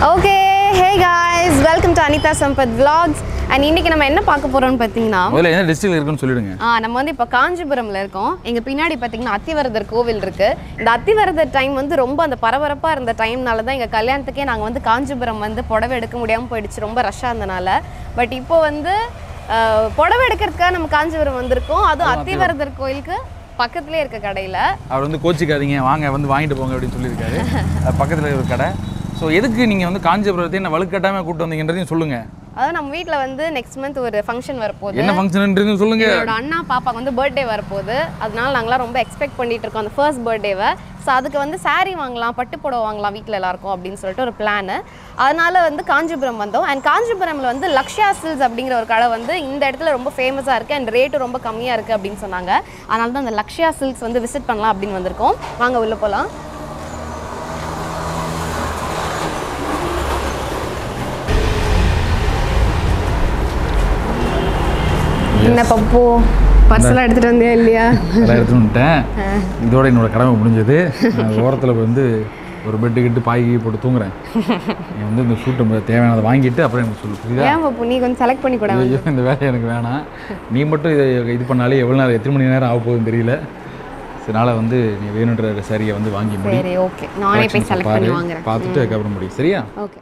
Okay hey guys welcome to Anitha Sampath vlogs and இன்னைக்கு நம்ம என்ன பார்க்க போறோம்னு பார்த்தீங்கன்னா முதல்ல என்ன டிஸ்ட்ரிக்ட் இருக்குன்னு சொல்லிடுங்க ஆ நம்ம வந்து இப்போ காஞ்சிபுரம்ல இருக்கோம் எங்க பின்னாடி பார்த்தீங்கன்னா அத்திவரதர் கோவில் இருக்கு இந்த அத்திவரதர் டைம் வந்து ரொம்ப அந்த பரபரப்பா இருந்த டைம்னால தான் எங்க கல்யாணத்துக்கே நாங்க வந்து காஞ்சிபுரம் வந்து புடவை எடுக்க முடியாம போயிடுச்சு ரொம்ப ரஷ்ஷாக இருந்தனால பட் இப்போ வந்து அஹ், புடவை எடுக்கிறதுக்காக நம்ம காஞ்சிபுரம் வந்திருக்கோம் அதுவும் அத்திவரதர் கோயிலுக்கு பக்கத்துலேயே இருக்க கடையில அவர் வந்து கோச்சிக்காதீங்க வாங்க வந்து வாங்கிட்டு போங்க அப்படின்னு சொல்லியிருக்காரு அது பக்கத்தில் ஒரு கடை ஸோ எதுக்கு நீங்கள் வந்து காஞ்சிபுரத்தை என்ன வலுக்கட்டாமல் கூப்பிட்டு வந்தீங்கன்றதையும் சொல்லுங்க அதாவது நம்ம வீட்ல வந்து நெக்ஸ்ட் மந்த் ஒரு ஃபங்க்ஷன் வரப்போகுது என்ன ஃபங்க்ஷன்ன்றதையும் சொல்லுங்க என்னோட அண்ணா பாப்பாக்கு வந்து பர்த்டே வரப்போகுது அதனால நாங்களாம் ரொம்ப எக்ஸ்பெக்ட் பண்ணிட்டு இருக்கோம் அந்த ஃபர்ஸ்ட் பர்த்டேவை ஸோ அதுக்கு வந்து saree வாங்கலாம் பட்டு புடவை வாங்கலாம் வீட்டில் எல்லாருக்கும் அப்படின்னு சொல்லிட்டு ஒரு பிளான் அதனால வந்து காஞ்சிபுரம் வந்தோம் அண்ட் காஞ்சிபுரமில் வந்து லக்ஷயா சில்ஸ் அப்படிங்கிற ஒரு கடை வந்து இந்த இடத்துல ரொம்ப ஃபேமஸாக இருக்குது அண்ட் ரேட்டும் ரொம்ப கம்மியாக இருக்குது அப்படின்னு சொன்னாங்க அதனால தான் அந்த லக்ஷயா சில்க்ஸ் வந்து விசிட் பண்ணலாம் அப்படின்னு வந்திருக்கோம் வாங்க உள்ள போகலாம் என்ன பப்பு பர்சலாக எடுத்துகிட்டு வந்தியா இல்லையா எல்லாம் எடுத்துட்டு வந்துட்டேன் இதோட என்னோட கடமை முடிஞ்சது நான் ஓரத்தில் வந்து ஒரு பெட்டு கிட்டு பாய் கீய் போட்டு தூங்குறேன் நீ வந்து இந்த ஷூட்டை தேவையானதை வாங்கிட்டு அப்புறம் எனக்கு சொல்லு புரியுதா ஏன் பப்பு நீ கொஞ்சம் செலக்ட் பண்ணி கூட ஐயோ இந்த வேலை எனக்கு வேணாம் நீ மட்டும் இதை இது பண்ணாலே எவ்வளோ நேரம் எத்தனை மணி நேரம் ஆக போகுதுன்னு தெரியல அதனால வந்து நீ வேணுன்ற சரியை வந்து வாங்கி முடி சரி ஓகே நானே போய் செலக்ட் பண்ணி வாங்குறேன் பார்த்துட்டு அதுக்கப்புறம் முடியும் சரியா ஓகே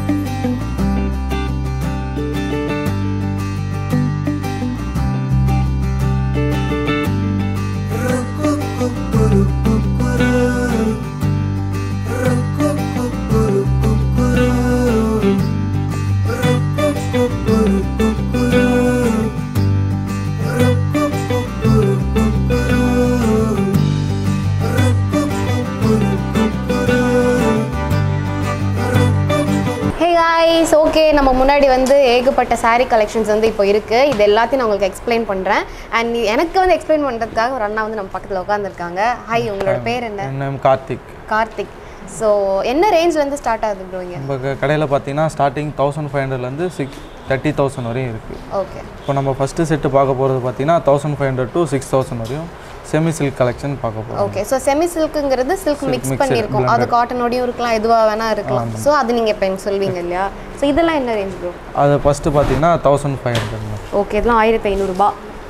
ஹே காய்ஸ் ஓகே நம்ம முன்னாடி வந்து ஏகப்பட்ட saree கலெக்ஷன்ஸ் வந்து இப்போ இருக்குது இது எல்லாத்தையும் நான் உங்களுக்கு எக்ஸ்பிளைன் பண்ணுறேன் அண்ட் எனக்கு வந்து எக்ஸ்பிளைன் பண்ணுறதுக்காக ஒரு அண்ணா வந்து நம்ம பக்கத்தில் உட்காந்துருக்காங்க ஹாய் உங்களோட பேர் என்ன என் நேம் கார்த்திக் கார்த்திக் ஸோ என்ன ரேஞ்ச்லேருந்து ஸ்டார்ட் ஆகுது ப்ரோ இங்கே நம்ம கடையில் பார்த்தீங்கன்னா ஸ்டார்டிங் தௌசண்ட் ஃபைவ் ஹண்ட்ரட்லேருந்து சிக்ஸ் தேர்ட்டி தௌசண்ட் வரையும் இருக்குது ஓகே இப்போ நம்ம ஃபஸ்ட்டு செட்டு பார்க்க போகிறது பார்த்தீங்கன்னா thousand five hundred to six thousand வரையும் செமி சில்க் கலெக்ஷன் பார்க்க போகிறோம் ஓகே ஸோ செமி சில்க்குங்கிறது சில்க் மிக்ஸ் mixed, பண்ணியிருக்கோம் அது காட்டனோடையும் இருக்கலாம் எதுவாக வேணால் இருக்கலாம் ஸோ அது நீங்கள் இப்போ எனக்கு சொல்வீங்க இல்லையா ஸோ இதெல்லாம் என்ன ரேஞ்ச் ப்ரோ அது ஃபஸ்ட்டு பார்த்தீங்கன்னா தௌசண்ட் ஃபைவ் ஹண்ட்ரட் ஓகே இதெல்லாம் ஆயிரத்தி ஐநூறுரூபா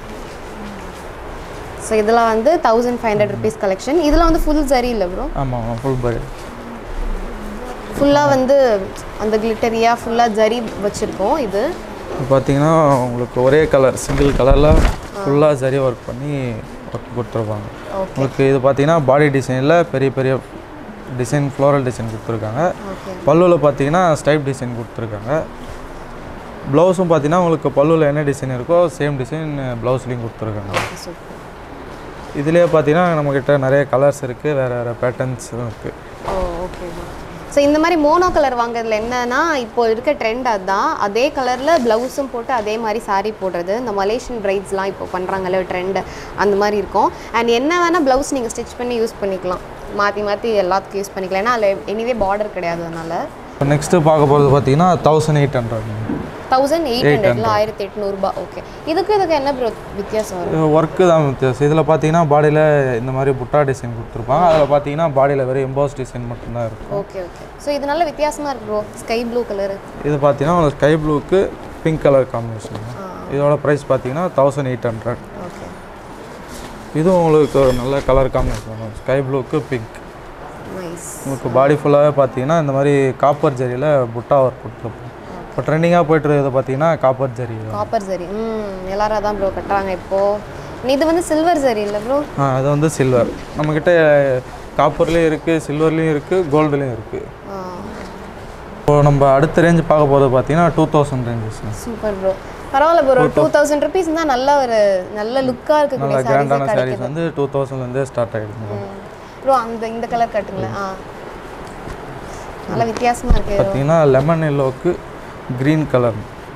ஸோ இதெல்லாம் வந்து thousand five hundred rupees collection இதெல்லாம் வந்து ஃபுல் சரி இல்லை ப்ரோ ஆமாம் ஃபுல் பை ஃபுல்லாக வந்து அந்த கிளிட்டரியாக ஃபுல்லாக ஜரி வச்சுருக்கோம் இது பார்த்தீங்கன்னா உங்களுக்கு ஒரே கலர் சிங்கிள் கலரில் ஃபுல்லாக சரி ஒர்க் பண்ணி ஒர்க் கொடுத்துருப்பாங்க ஓகே உங்களுக்கு இது பார்த்தீங்கன்னா பாடி டிசைனில் பெரிய பெரிய டிசைன் ஃப்ளோரல் டிசைன் கொடுத்துருக்காங்க ஓகே பல்லுவில் பார்த்தீங்கன்னா ஸ்டைப் டிசைன் கொடுத்துருக்காங்க ப்ளவுஸும் பார்த்தீங்கன்னா உங்களுக்கு பல்லுவில் என்ன டிசைன் இருக்கோ சேம் டிசைன் ப்ளவுஸ்லேயும் கொடுத்துருக்காங்க ஓகே சூப்பர் இதுலேயே பார்த்தீங்கன்னா நம்மக்கிட்ட நிறைய கலர்ஸ் இருக்குது வேறு வேறு பேட்டர்ன்ஸும் இருக்குது ஓ ஓகே ஸோ இந்த மாதிரி மோனோ கலர் வாங்குறதுல என்னன்னா இப்போ இருக்க ட்ரெண்ட் அதுதான் அதே கலரில் ப்ளவுஸும் போட்டு அதே மாதிரி saree போடுறது இந்த மலேசியன் பிரைட்ஸ்லாம் இப்போ பண்ணுறாங்கல்ல ட்ரெண்டு அந்த மாதிரி இருக்கும் அண்ட் என்ன வேணால் ப்ளவுஸ் நீங்கள் ஸ்டிச் பண்ணி யூஸ் பண்ணிக்கலாம் மாற்றி மாற்றி எல்லாத்துக்கும் யூஸ் பண்ணிக்கலாம் ஏன்னா அதில் எனிவே பார்டர் கிடையாது அதனால இப்போ நெக்ஸ்ட்டு பார்க்க போகிறது பார்த்தீங்கன்னா thousand eight hundred thousand eight ஹண்ட்ரட்ல ஆயிரத்தி எட்நூறுபா ஓகே இதுக்கு இதுக்கு என்ன bro வித்தியாசம் வரும் ஒர்க்கு தான் வித்தியாசம் இதில் பார்த்தீங்கன்னா பாடியில் இந்த மாதிரி புட்டா டிசைன் கொடுத்துருப்பாங்க அதில் பார்த்தீங்கன்னா பாடியில் வெறும் எம்போஸ் டிசைன் மட்டும்தான் இருக்கும் ஓகே ஓகே ஸோ இது நல்ல வித்தியாசமாக இருக்கு ப்ரோ ஸ்கை ப்ளூ கலரு இது பார்த்தீங்கன்னா உங்களுக்கு ஸ்கை ப்ளூக்கு பிங்க் கலர் காம்பினேஷன் இதோட ப்ரைஸ் பார்த்தீங்கன்னா தௌசண்ட் எயிட் ஹண்ட்ரட் ஓகே இதுவும் உங்களுக்கு ஒரு நல்ல கலர் காம்பினேஷன் ஸ்கை ப்ளூக்கு பிங்க் நைஸ் உங்களுக்கு பாடி ஃபுல்லாகவே பார்த்தீங்கன்னா இந்த மாதிரி காப்பர் ஜரியில் புட்டா ஒர்க் கொடுத்துருப்போம் இப்போ ட்ரெண்டிங்காக போயிட்டு இருக்கிறது பார்த்தீங்கன்னா காப்பர் ஜரி காப்பர் சரி ம் எல்லாரும் அதான் ப்ரோ கட்டுறாங்க இப்போது இது வந்து சில்வர் சரி இல்லை ப்ரோ ஆ அது வந்து சில்வர் நம்மக்கிட்ட காப்பர்லேயும் இருக்குது சில்வர்லேயும் இருக்குது கோல்டுலேயும் இருக்குது இப்போ நம்ம அடுத்த ரேஞ்ச் பார்க்க போகிறது பார்த்தீங்கன்னா two thousand ranges super bro பரவாயில்ல ப்ரோ டூ தௌசண்ட் ருபீஸ் தான் நல்ல ஒரு நல்ல லுக்காக இருக்கக்கூடிய நல்ல சாரீஸ் கிராண்டான சாரீஸ் கிடைக்குது வந்து டூ தௌசண்ட்லேருந்தே ஸ்டார்ட் ஆகிடுது ப்ரோ அந்த இந்த கலர் கட்டுங்களேன் ஆ நல்ல வித்தியாசமாக இருக்கு பார்த்தீங்கன்னா லெமன் எல்லோவுக்கு க்ரீன் கலர்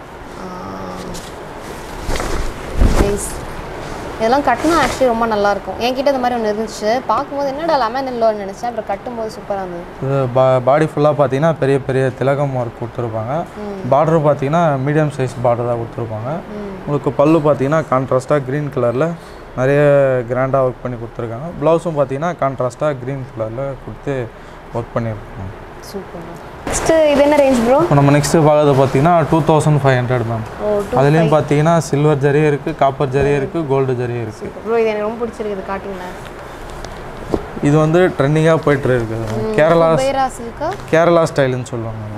நைஸ் இதெல்லாம் கட்டினா ஆக்சுவலி ரொம்ப நல்லா இருக்கும் என்கிட்ட இந்த மாதிரி ஒன்று இருந்துச்சு பார்க்கும்போது என்னடா லெமன் இல்லோன்னு நினச்சேன் அப்புறம் கட்டும்போது சூப்பராக இருந்தது இது பா பாடி ஃபுல்லாக பார்த்தீங்கன்னா பெரிய பெரிய திலகம் ஒர்க் கொடுத்துருப்பாங்க பார்டர் பார்த்தீங்கன்னா மீடியம் சைஸ் பார்டர் தான் கொடுத்துருப்பாங்க உங்களுக்கு பல்லு பார்த்தீங்கன்னா கான்ட்ராஸ்ட்டாக க்ரீன் கலரில் நிறைய கிராண்டாக ஒர்க் பண்ணி கொடுத்துருக்காங்க ப்ளவுஸும் பார்த்தீங்கன்னா கான்ட்ராஸ்ட்டாக க்ரீன் கலரில் கொடுத்து ஒர்க் பண்ணியிருக்காங்க சூப்பர் நெக்ஸ்ட் இது என்ன ரேஞ்ச் ப்ரோ இப்போ நம்ம நெக்ஸ்ட்டு பார்க்கறது பார்த்தீங்கன்னா two thousand five hundred ma'am ஓ அதுலேயும் பார்த்தீங்கன்னா சில்வர் ஜரியும் இருக்குது காப்பர் ஜரியும் இருக்குது கோல்டு ஜரியும் இருக்குது ப்ரோ இது எனக்கு ரொம்ப பிடிச்சிருக்குது காட்டுங்களேன் இது வந்து ட்ரெண்டிங்காக போயிட்டு இருக்குது ma'am. கேரளா குபேரா சில்கா கேரளா ஸ்டைலுன்னு சொல்லுவாங்க ma'am.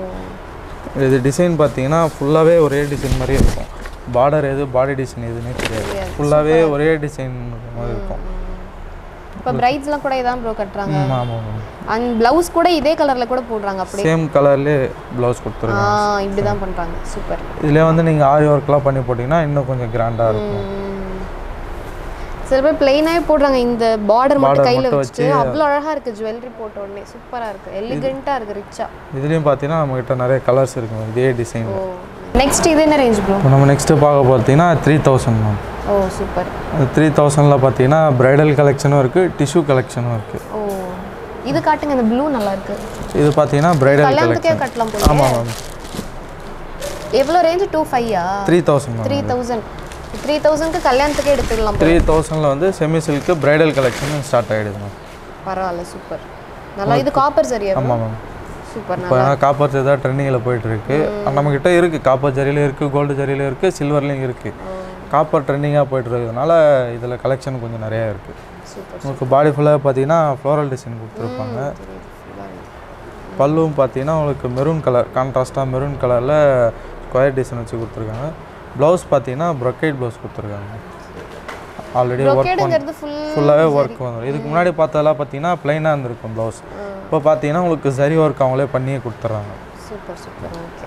ஓ இது டிசைன் பார்த்தீங்கன்னா ஃபுல்லாகவே ஒரே டிசைன் மாதிரியே இருக்கும் பார்டர் எது பாடி டிசைன் எதுன்னே தெரியாது ஃபுல்லாகவே ஒரே டிசைன் மாதிரி இருக்கும் இப்போ பிரைட்ஸ்லாம் கூட இதான் ப்ரோ கட்டுறாங்க ஆமாம் ஆமாம் அண்ட் ப்ளவுஸ் கூட இதே கலரில் கூட போடுறாங்க அப்படியே சேம் கலர்லேயே ப்ளவுஸ் ஆ கொடுத்துருக்காங்க இப்படி தான் பண்ணுறாங்க சூப்பர் இதுலேயே வந்து நீங்கள் ஆரி ஒர்க்லாம் பண்ணி போட்டிங்கன்னா இன்னும் கொஞ்சம் கிராண்டாக இருக்கும் சில பேர் பிளெயினாகவே போடுறாங்க இந்த பார்டர் மட்டும் Border கையில் மட்டும் வச்சுட்டு அவ்வளோ அழகாக இருக்குது ஜுவல்லரி போட்ட உடனே சூப்பராக இருக்குது எலிகெண்ட்டாக இருக்குது ரிச்சா இதுலேயும் பார்த்தீங்கன்னா நம்மக்கிட்ட நிறைய கலர்ஸ் இருக்குங்க இதே டிசைன் ஓ நெக்ஸ்ட் இது என்ன ரேஞ்ச் ப்ரோ இப்போ நம்ம நெக்ஸ்ட்டு பார்க்க பார்த்தீங்கன்னா த்ரீ தௌசண்ட் மேம் ஓ சூப்பர் த்ரீ தௌசண்டில் பார்த்தீங்கன்னா ப்ரைடல் கலெக்ஷனும் இருக்குது டிஷ்யூ கலெக்ஷனும் இருக்குது ஓ இது காட்டுங்க இந்த ப்ளூ நல்லா இருக்கு இது பார்த்தீங்கன்னா ப்ரைடல் கல்யாணத்துக்கே கலெக்ஷன் கட்டலாம் போல ஆமாம் மேம் எவ்வளோ ரேஞ்ச் டூ ஃபையா three thousand ma'am three thousand three தௌசண்ட்க்கு கல்யாணத்துக்கே எடுத்துக்கலாம் போல. த்ரீ தௌசண்டில் வந்து semi silk bridal collection start ஆகிடுது மேம் பரவாயில்ல சூப்பர் நல்லா இது காப்பர் சரியா ஆமாம் மேம் சூப்பர் இப்போ ஏன்னா காப்பர் ஜரி தான் ட்ரெண்டிங்கில் போயிட்டுருக்கு நம்மக்கிட்ட இருக்குது காப்பர் ஜரியிலும் இருக்குது கோல்டு ஜரியிலும் இருக்குது சில்வர்லேயும் இருக்குது காப்பர் ட்ரெண்டிங்காக போயிட்டுருக்கிறதுனால இதில் கலெக்ஷன் கொஞ்சம் நிறையா இருக்குது சூப்பர் உங்களுக்கு பாடி ஃபுல்லாக பார்த்தீங்கன்னா ஃப்ளோரல் டிசைன் கொடுத்துருப்பாங்க பல்லுவும் பார்த்தீங்கன்னா உங்களுக்கு மெரூன் கலர் கான்ட்ராஸ்ட்டாக மெரூன் கலரில் ஸ்கொயர் டிசைன் வச்சு கொடுத்துருக்காங்க ப்ளவுஸ் பார்த்தீங்கன்னா ப்ரொக்கைட் ப்ளவுஸ் கொடுத்துருக்காங்க ஆல்ரெடி ஒர்க் பண்ண ப்ரொக்கேடுங்கிறது ஃபுல் ஃபுல்லாகவே ஒர்க் வந்துடும் இதுக்கு முன்னாடி பார்த்ததெல்லாம் பார்த்தீங்கன்னா ப்ளைனாக இருந்திருக்கும் ப்ளவுஸ் இப்போ பார்த்தீங்கன்னா உங்களுக்கு சரி ஒர்க் அவங்களே பண்ணியே கொடுத்துட்றாங்க super super okay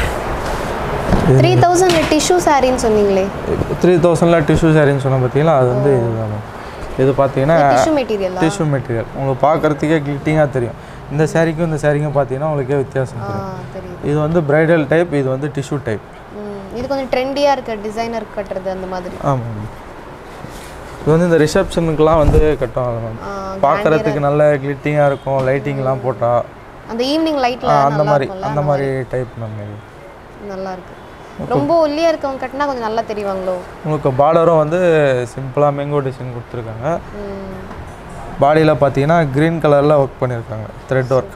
three thousand tissue சாரின்னு சொன்னீங்களே த்ரீ தௌசண்டில் டிஷ்யூ சாரின்னு சொன்ன பார்த்தீங்கன்னா அது வந்து இதுதான் ma'am. இது பார்த்தீங்கன்னா டிஷ்யூ மெட்டீரியலா டிஷ்யூ மெட்டீரியல் உங்களுக்கு பார்க்குறதுக்கே கிளிட்டிங்காக தெரியும் இந்த சாரிக்கும் இந்த சாரிக்கும் பார்த்தீங்கன்னா உங்களுக்கே வித்தியாசம் ஆ தெரியும் தெரியுது இது வந்து பிரைடல் டைப் இது வந்து டிஷ்யூ டைப் ம், இது கொஞ்சம் ட்ரெண்டியாக இருக்க டிசைனர் கட்டுறது அந்த மாதிரி ஆமாம் இது வந்து இந்த ரிசப்ஷனுக்குலாம் வந்து கட்டுவாங்க மேம் ஆ, பார்க்குறதுக்கு நல்ல கிளிட்டிங்காக இருக்கும் லைட்டிங்லாம் போட்டால் அந்த ஈவினிங் லைட்ல அந்த மாதிரி அந்த மாதிரி டைப் மேம் இது நல்லா இருக்கு ரொம்ப ஒல்லியா இருக்கவங்க கட்டினா கொஞ்சம் நல்லா தெரிவாங்களோ உங்களுக்கு பார்டரும் வந்து சிம்பிளாக மேங்கோ டிசைன் கொடுத்துருக்காங்க ம், பாடியில் பார்த்தீங்கன்னா க்ரீன் கலரில் ஒர்க் பண்ணியிருக்காங்க த்ரெட் ஒர்க்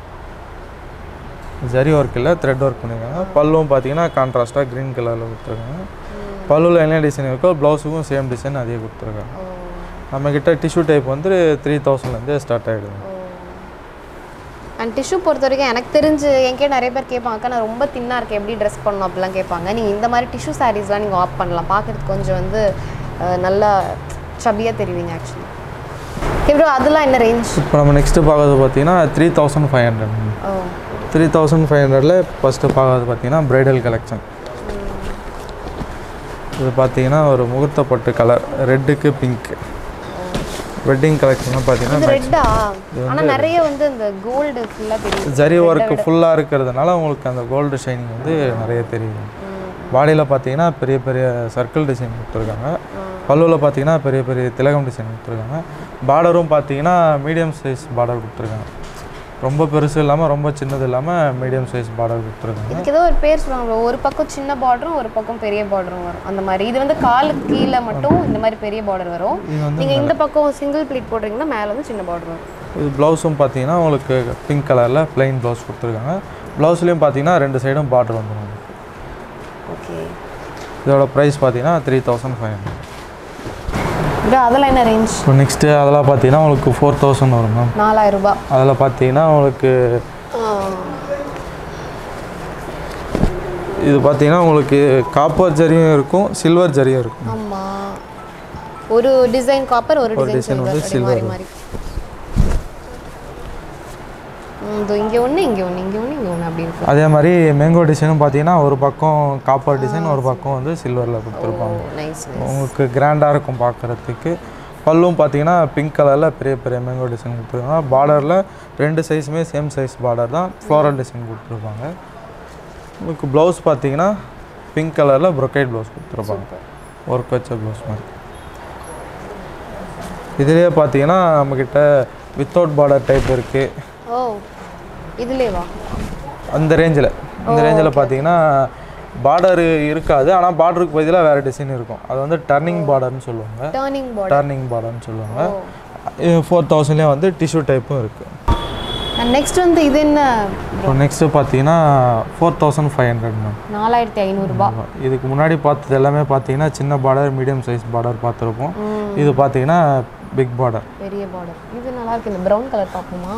ஜரி ஒர்க் இல்லை த்ரெட் ஒர்க் பண்ணியிருக்காங்க பல்லுவும் பார்த்தீங்கன்னா கான்ட்ராஸ்ட்டாக க்ரீன் கலரில் கொடுத்துருக்காங்க பல்லுவில் என்ன டிசைன் இருக்கோ ப்ளவுஸுக்கும் சேம் டிசைன் அதே கொடுத்துருக்காங்க ஓ நம்மக்கிட்ட டிஷ்யூ டைப் வந்து த்ரீ தௌசண்ட்லேருந்தே ஸ்டார்ட் ஆகிடுது அண்ட் டிஷ்யூ பொறுத்த வரைக்கும் எனக்கு தெரிஞ்சு என்கிட்ட நிறைய பேர் கேட்பாங்க அக்கா நான் ரொம்ப தின்னாக இருக்கேன் எப்படி ட்ரெஸ் பண்ணணும் அப்படிலாம் கேட்பாங்க நீங்கள் இந்த மாதிரி டிஷ்யூ சாரீஸ்லாம் நீங்கள் ஆப் பண்ணலாம் பார்க்குறதுக்கு கொஞ்சம் வந்து அஹ், நல்லா சபியாக தெரிவிங்க ஆக்சுவலி ப்ரோ அதெல்லாம் என்ன ரேஞ்ச் இப்போ நம்ம நெக்ஸ்ட்டு பார்க்கறது பார்த்தீங்கன்னா த்ரீ தௌசண்ட் ஃபைவ் ஹண்ட்ரட் ஓ த்ரீ தௌசண்ட் ஃபைவ் ஹண்ட்ரடில் ஃபஸ்ட்டு பார்க்கறது பார்த்தீங்கன்னா ப்ரைடல் கலெக்ஷன் இது பார்த்தீங்கன்னா ஒரு முகூர்த்த பட்டு கலர் ரெட்டுக்கு பிங்க் வெட்டிங் கலெக்ஷன்லாம் பார்த்தீங்கன்னா இது ரெட்டா ஆனால் நிறைய வந்து இந்த கோல்டு ஃபுல்லாக தெரியுது ஜரி ஒர்க் ஃபுல்லாக இருக்கிறதுனால உங்களுக்கு அந்த கோல்டு ஷைனிங் வந்து நிறைய தெரியும் பாடியில் பார்த்தீங்கன்னா பெரிய பெரிய சர்க்கிள் டிசைன் கொடுத்துருக்காங்க பல்லுவில் பார்த்தீங்கன்னா பெரிய பெரிய திலகம் டிசைன் கொடுத்துருக்காங்க பார்டரும் பார்த்தீங்கன்னா மீடியம் சைஸ் பார்டர் கொடுத்துருக்காங்க ரொம்ப பெருசு இல்லாமல் ரொம்ப சின்னது இல்லாமல் மீடியம் சைஸ் பார்டர் கொடுத்துருக்காங்க இதுக்கு ஏதோ ஒரு பேர் சொல்லுவாங்க bro. ஒரு பக்கம் சின்ன பார்டரும் ஒரு பக்கம் பெரிய பார்டரும் வரும் அந்த மாதிரி இது வந்து காலுக்கு கீழே மட்டும் இந்த மாதிரி பெரிய பார்டர் வரும் இது வந்து நீங்க இந்த பக்கம் சிங்கிள் ப்ளீட் போடுறீங்கன்னா மேலே வந்து சின்ன பார்டர் வரும் இது ப்ளவுஸும் பார்த்தீங்கன்னா உங்களுக்கு பிங்க் கலரில் ப்ளைன் ப்ளவுஸ் கொடுத்துருக்காங்க ப்ளவுஸ்லேயும் பார்த்தீங்கன்னா ரெண்டு சைடும் பார்டர் வந்துடும் ஓகே இதோட ப்ரைஸ் பார்த்தீங்கன்னா three thousand five hundred bro அதெல்லாம் என்ன ரேஞ்ச் இப்போ நெக்ஸ்ட்டு அதெல்லாம் பார்த்தீங்கன்னா உங்களுக்கு ஃபோர் தௌசண்ட் வரும் மேம் நாலாயிரம் ரூபாய் அதில் பார்த்தீங்கன்னா உங்களுக்கு இது பார்த்தீங்கன்னா உங்களுக்கு காப்பர் ஜரியும் இருக்கும் சில்வர் ஜரியும் இருக்கும் ஆமா ஒரு டிசைன் காப்பர் ஒரு design டிசைன் வந்து சில்வர் மாறி மாறி ம், இதோ இங்க ஒண்ணு இங்க ஒண்ணு இங்க ஒண்ணு இங்க ஒண்ணு அப்படி இருக்கு அதே மாதிரி மேங்கோ டிசைனும் பார்த்தீங்கன்னா ஒரு பக்கம் காப்பர் டிசைன் ஒரு பக்கம் வந்து சில்வரில் கொடுத்துருப்பாங்க நைஸ் உங்களுக்கு கிராண்டாக இருக்கும் பார்க்குறதுக்கு பல்லும் பார்த்தீங்கன்னா பிங்க் கலரில் பெரிய பெரிய மேங்கோ டிசைன் கொடுத்துருக்காங்க பார்டரில் ரெண்டு சைஸுமே சேம் சைஸ் பார்டர் தான் ஃப்ளோரல் டிசைன் கொடுத்துருப்பாங்க உங்களுக்கு ப்ளவுஸ் பார்த்தீங்கன்னா பிங்க் கலரில் ப்ரொக்கைட் ப்ளவுஸ் கொடுத்துருப்பாங்க ஒர்க் வச்ச ப்ளவுஸ் மாதிரி இதுலேயே பார்த்தீங்கன்னா நம்மக்கிட்ட வித்தவுட் பார்டர் டைப் இருக்குது ஓ இதுலயே வா அந்த ரேஞ்சில் இந்த ரேஞ்சில் பார்த்தீங்கன்னா பார்டர் இருக்காது ஆனால் பார்டருக்கு பதிலாக வேறு டிசைன் இருக்கும் அது வந்து டர்னிங் பார்டர்னு சொல்லுவாங்க டர்னிங் பார்டர் டர்னிங் பார்டர்னு சொல்லுவாங்க ஃபோர் தௌசண்ட்லேயே வந்து டிஷ்யூ டைப்பும் இருக்குது அண்ட் நெக்ஸ்ட் வந்து இது என்ன இப்போ நெக்ஸ்ட்டு பார்த்தீங்கன்னா four thousand five hundred ma'am நாலாயிரத்தி ஐநூறுரூபா இதுக்கு முன்னாடி பார்த்தது எல்லாமே பார்த்தீங்கன்னா சின்ன பார்டர் மீடியம் சைஸ் பார்டர் பார்த்துருப்போம் இது பார்த்தீங்கன்னா பிக் பார்டர் பெரிய பார்டர் இது நல்லா இருக்கு இந்த ப்ரௌன் கலர் பார்ப்போமா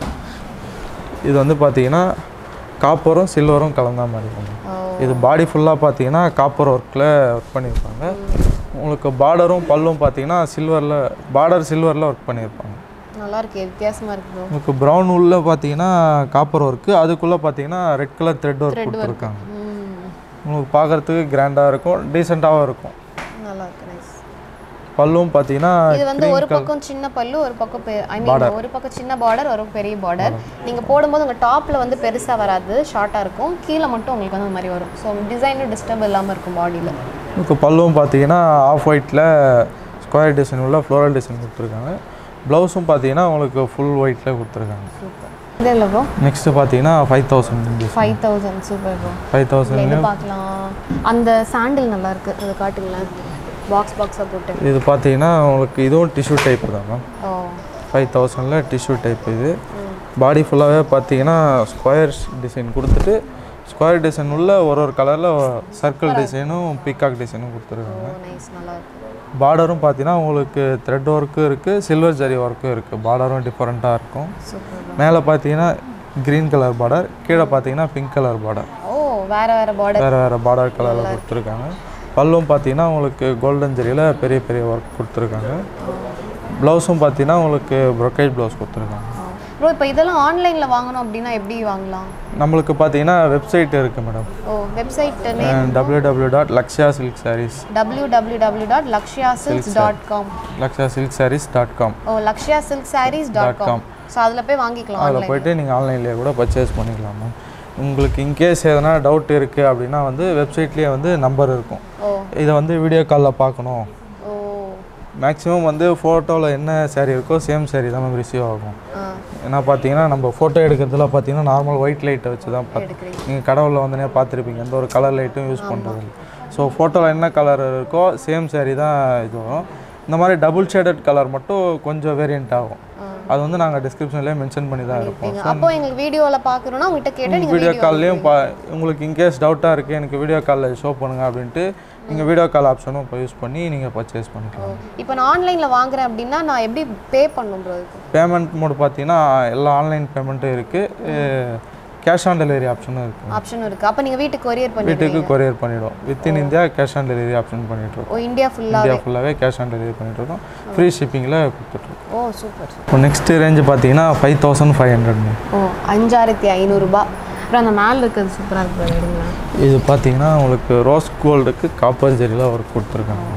இது வந்து பார்த்தீங்கன்னா காப்பரும் சில்வரும் கலந்த மாதிரி இருக்கும் இது பாடி ஃபுல்லாக பார்த்தீங்கன்னா காப்பர் ஒர்க்கில் ஒர்க் பண்ணியிருப்பாங்க உங்களுக்கு பார்டரும் பல்லும் பார்த்தீங்கன்னா சில்வரில் பார்டர் சில்வரில் ஒர்க் பண்ணியிருப்பாங்க நல்லா இருக்கு வித்தியாசமா இருக்கு ப்ரோ உங்களுக்கு ப்ரௌன் உள்ள பார்த்தீங்கன்னா காப்பர் ஒர்க்கு அதுக்குள்ளே பார்த்தீங்கன்னா ரெட் கலர் த்ரெட் ஒர்க் கொடுத்துருக்காங்க உங்களுக்கு பார்க்குறதுக்கு கிராண்டாக இருக்கும் டீசெண்டாகவும் இருக்கும் நல்லா இருக்கு நைஸ் பல்லும் பார்த்தீங்கன்னா இது வந்து ஒரு பக்கம் சின்ன பல்லு ஒரு பக்கம் ஐ மீன் ஒரு பக்கம் சின்ன பார்டர் ஒரு பெரிய பார்டர் நீங்க போடும்போது உங்க டாப்ல வந்து பெருசா வராது ஷார்ட்டா இருக்கும் கீழே மட்டும் உங்களுக்கு வந்து அந்த மாதிரி வரும் ஸோ டிசைனும் டிஸ்டர்ப் இல்லாம இருக்கும் பாடியில உங்களுக்கு பல்லும் பார்த்தீங்கன்னா ஆஃப் ஒயிட்டில் ஸ்கொயர் டிசைன் உள்ள ஃப்ளோரல் டிசைன் கொடுத்துருக்காங்க ப்ளவுஸும் பார்த்தீங்கன்னா உங்களுக்கு ஃபுல் ஒயிட்டில் கொடுத்துருக்காங்க இது இல்லை ப்ரோ நெக்ஸ்ட்டு பார்த்தீங்கன்னா five thousand five thousand super bro five thousand இது பார்க்கலாம் அந்த சாண்டில் நல்லா இருக்கு அதை காட்டுங்களேன் பாக்ஸ் பாக்ஸாக போட்டு இது பார்த்தீங்கன்னா உங்களுக்கு இதுவும் டிஷ்யூ டைப் தான் மேம் ஓ ஃபைவ் தௌசண்டில் டிஷ்யூ டைப் இது பாடி ஃபுல்லாகவே பார்த்தீங்கன்னா ஸ்கொயர் டிசைன் கொடுத்துட்டு ஸ்கொயர் டிசைன் உள்ள ஒரு ஒரு கலரில் சர்க்கிள் டிசைனும் பீகாக் டிசைனும் கொடுத்துருக்காங்க நைஸ் நல்லா இருக்கு பார்டரும் பார்த்தீங்கன்னா உங்களுக்கு த்ரெட் ஒர்க்கும் இருக்குது சில்வர் ஜரி ஒர்க்கும் இருக்குது பார்டரும் டிஃப்ரெண்ட்டாக இருக்கும் சூப்பர் மேலே பார்த்தீங்கன்னா க்ரீன் கலர் பார்டர் கீழே பார்த்தீங்கன்னா பிங்க் கலர் பார்டர் ஓ வேற வேற பார்டர் வேறு வேறு பார்டர் கலரில் கொடுத்துருக்காங்க பல்லும் பார்த்தீங்கன்னா உங்களுக்கு கோல்டன் ஜரியில் பெரிய பெரிய ஒர்க் கொடுத்துருக்காங்க ப்ளவுஸும் பார்த்தீங்கன்னா உங்களுக்கு ப்ரொக்கேஜ் ப்ளவுஸ் கொடுத்துருக்காங்க ப்ரோ இப்போ இதெல்லாம் ஆன்லைன்ல வாங்கணும் அப்படின்னா எப்படி வாங்கலாம் நம்மளுக்கு பார்த்தீங்கன்னா வெப்சைட் இருக்குது மேடம் ஓ website W W dot Lakshaya silk sarees W W W dot Lakshaya silks dot com Lakshaya silk sarees dot com ஓ Lakshaya silk sarees dot com so அதில் போய் வாங்கிக்கலாம் அதில் ஆன்லைன் போயிட்டு நீங்கள் ஆன்லைன்லேயே கூட பர்ச்சேஸ் பண்ணிக்கலாம் மேம் உங்களுக்கு இன்கேஸ் எதனா டவுட் இருக்குது அப்படின்னா வந்து வெப்சைட்லேயே வந்து நம்பர் இருக்கும் ஓ இதை வந்து வீடியோ காலில் பார்க்கணும் ஓ மேக்ஸிமம் வந்து ஃபோட்டோவில் என்ன saree இருக்கோ சேம் saree தான் மேம் ரிசீவ் ஆகும் ஆ ஏன்னா பார்த்தீங்கன்னா நம்ம ஃபோட்டோ எடுக்கிறதுல பார்த்தீங்கன்னா நார்மல் ஒயிட் லைட்டை வச்சு தான் பார்த்து எடுக்கிறீங்க நீங்கள் கடவுளில் வந்தனே பார்த்துருப்பீங்க எந்த ஒரு கலர் லைட்டும் யூஸ் பண்ணுறது இல்லை ஸோ ஃபோட்டோவில் என்ன கலர் இருக்கோ சேம் saree தான் இது வரும் இந்த மாதிரி டபுள் ஷேடட் கலர் மட்டும் கொஞ்சம் வேரியண்ட் ஆகும் அது வந்து நாங்கள் டிஸ்கிரிப்ஷன்லேயே மென்ஷன் பண்ணி தான் இருப்போம் நீங்க அப்போ எங்களுக்கு வீடியோவில் பார்க்குறோன்னா உங்ககிட்ட கேட்டால் நீங்கள் வீடியோ கால்லையும் பா உங்களுக்கு இன்கேஸ் டவுட்டாக இருக்குது எனக்கு வீடியோ காலில் ஷோ பண்ணுங்க அப்படின்ட்டு நீங்கள் வீடியோ கால் ஆப்ஷனும் இப்போ யூஸ் பண்ணி நீங்கள் பர்ச்சேஸ் பண்ணிக்கலாம் இப்போ நான் ஆன்லைனில் வாங்குறேன் அப்படின்னா நான் எப்படி பே பண்ணும் ப்ரோ இதுக்கு பேமெண்ட் மோட் பார்த்தீங்கன்னா எல்லா ஆன்லைன் பேமெண்ட்டும் இருக்குது கேஷ் ஆன் டெலிவரி ஆப்ஷனும் இருக்குது ஆப்ஷன் இருக்கு அப்போ நீங்கள் வீட்டுக்கு கொரியர் பண்ணி வீட்டுக்கு கொரியர் பண்ணிவிடும் within India cash on delivery option பண்ணிகிட்ருக்கோம் ஓ இந்தியா ஃபுல்லாக இந்தியா ஃபுல்லாகவே கேஷ் ஆன் டெலிவரி பண்ணிகிட்ருக்கோம் ஃப்ரீ ஷிப்பிங்கில் கொடுத்துட்ருக்கோம் ஓ சூப்பர் இப்போ நெக்ஸ்ட் ரேஞ்சு பார்த்தீங்கன்னா ஃபைவ் தௌசண்ட் ஃபைவ் ஹண்ட்ரட் ஓ அஞ்சாயிரத்தி ஐநூறுரூபா அப்புறம் அந்த மேலே இருக்கிறது சூப்பராக இருக்கு bro, எடுங்களேன் இது பார்த்தீங்கன்னா உங்களுக்கு ரோஸ் கோல்டுக்கு காப்பர் ஜெரியில் ஒர்க் கொடுத்துருக்காங்க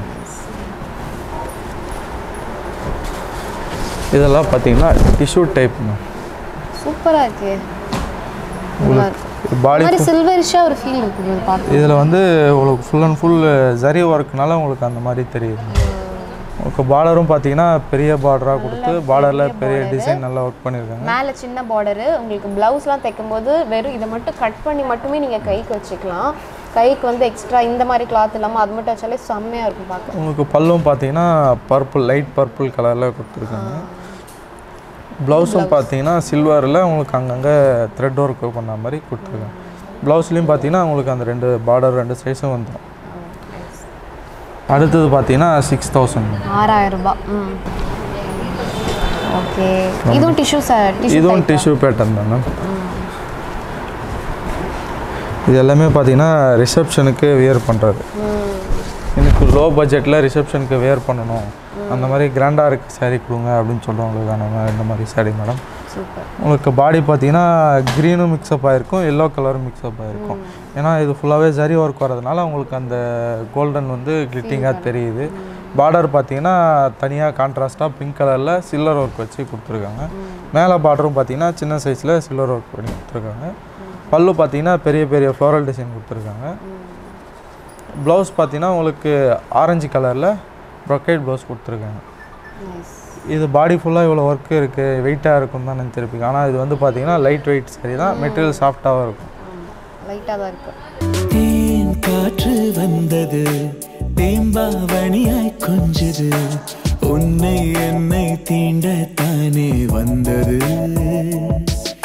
இதெல்லாம் பார்த்தீங்கன்னா டிஷ்யூ டைப் சூப்பராக இருக்கு நல்லா இருக்கு பாடி ஒரு மாதிரி சில்வரிஷாக ஒரு ஃபீல் இருக்குது இது பார்க்க இதில் வந்து உங்களுக்கு ஃபுல் அண்ட் ஃபுல் ஜரி ஒர்க்னால உங்களுக்கு அந்த மாதிரி தெரியுது உங்களுக்கு பார்டரும் பார்த்தீங்கன்னா பெரிய பார்டராக கொடுத்து பார்டரில் பெரிய டிசைன் நல்லா ஒர்க் பண்ணியிருக்காங்க மேலே சின்ன பார்டரு உங்களுக்கு ப்ளவுஸ்லாம் தைக்கும்போது வெறும் இதை மட்டும் கட் பண்ணி மட்டுமே நீங்கள் கைக்கு வச்சுக்கலாம் கைக்கு வந்து எக்ஸ்ட்ரா இந்த மாதிரி கிளாத் இல்லாமல் அது மட்டும் வச்சாலே செம்மையாக இருக்கும் பார்க்க உங்களுக்கு பல்லும் பார்த்தீங்கன்னா பர்பிள் லைட் பர்பிள் கலரில் கொடுத்துருக்காங்க ப்ளவுஸும் பார்த்தீங்கன்னா சில்வரில் உங்களுக்கு அங்கங்கே த்ரெட் ஒர்க் பண்ண மாதிரி கொடுத்துருக்காங்க ப்ளவுஸ்லேயும் பார்த்தீங்கன்னா உங்களுக்கு அந்த ரெண்டு பார்டர் ரெண்டு சைஸும் வந்துடும் அடுத்தது பார்த்தீங்கன்னா சிக்ஸ் தௌசண்ட் ஆறாயிரம் ரூபாய் ம் ஓகே இதுவும் டிஷ்யூ சார் டிஷ்யூ இதுவும் டிஷ்யூ பேட்டர்ன் தான் மேம் இது எல்லாமே பார்த்தீங்கன்னா ரிசப்ஷனுக்கு வியர் பண்ணுறது எனக்கு லோ பட்ஜெட்டில் ரிசப்ஷனுக்கு வியர் பண்ணணும் அந்த மாதிரி கிராண்டாக இருக்கு saree கொடுங்க அப்படின்னு சொல்கிறவங்களுக்கான மா- இந்த மாதிரி saree மேடம் சூப்பர் உங்களுக்கு பாடி பார்த்தீங்கன்னா க்ரீனும் மிக்ஸ்அப் ஆகிருக்கும் எல்லோ கலரும் மிக்ஸ்அப் ஆகிருக்கும் ஏன்னா இது ஃபுல்லாகவே ஜரி ஒர்க் வரதுனால உங்களுக்கு அந்த கோல்டன் வந்து கிளிட்டிங்காக தெரியுது பார்டர் பார்த்தீங்கன்னா தனியாக கான்ட்ராஸ்ட்டாக பிங்க் கலரில் சில்வர் ஒர்க் வச்சு கொடுத்துருக்காங்க மேலே பார்டரும் பார்த்தீங்கன்னா சின்ன சைஸில் சில்வர் ஒர்க் பண்ணி கொடுத்துருக்காங்க பல்லு பார்த்தீங்கன்னா பெரிய பெரிய ஃப்ளோரல் டிசைன் கொடுத்துருக்காங்க ப்ளவுஸ் பார்த்தீங்கன்னா உங்களுக்கு ஆரஞ்சு கலரில் ப்ரொக்கைட் ப்ளவுஸ் கொடுத்துருக்காங்க நைஸ் இது பாடி ஃபுல்லாக இவ்வளோ ஒர்க்கு இருக்குது வெயிட்டாக இருக்கும் தான் நினச்சிருப்பீங்க ஆனால் இது வந்து பார்த்தீங்கன்னா லைட் வெயிட் சரி தான் மெட்டீரியல் சாஃப்டாகவும் இருக்கும் லைட்டாக தான் இருக்குது தேன் காற்று வந்தது தேம்பாவணியாய் கொஞ்சது உன்னை என்னை தீண்ட தானே வந்தது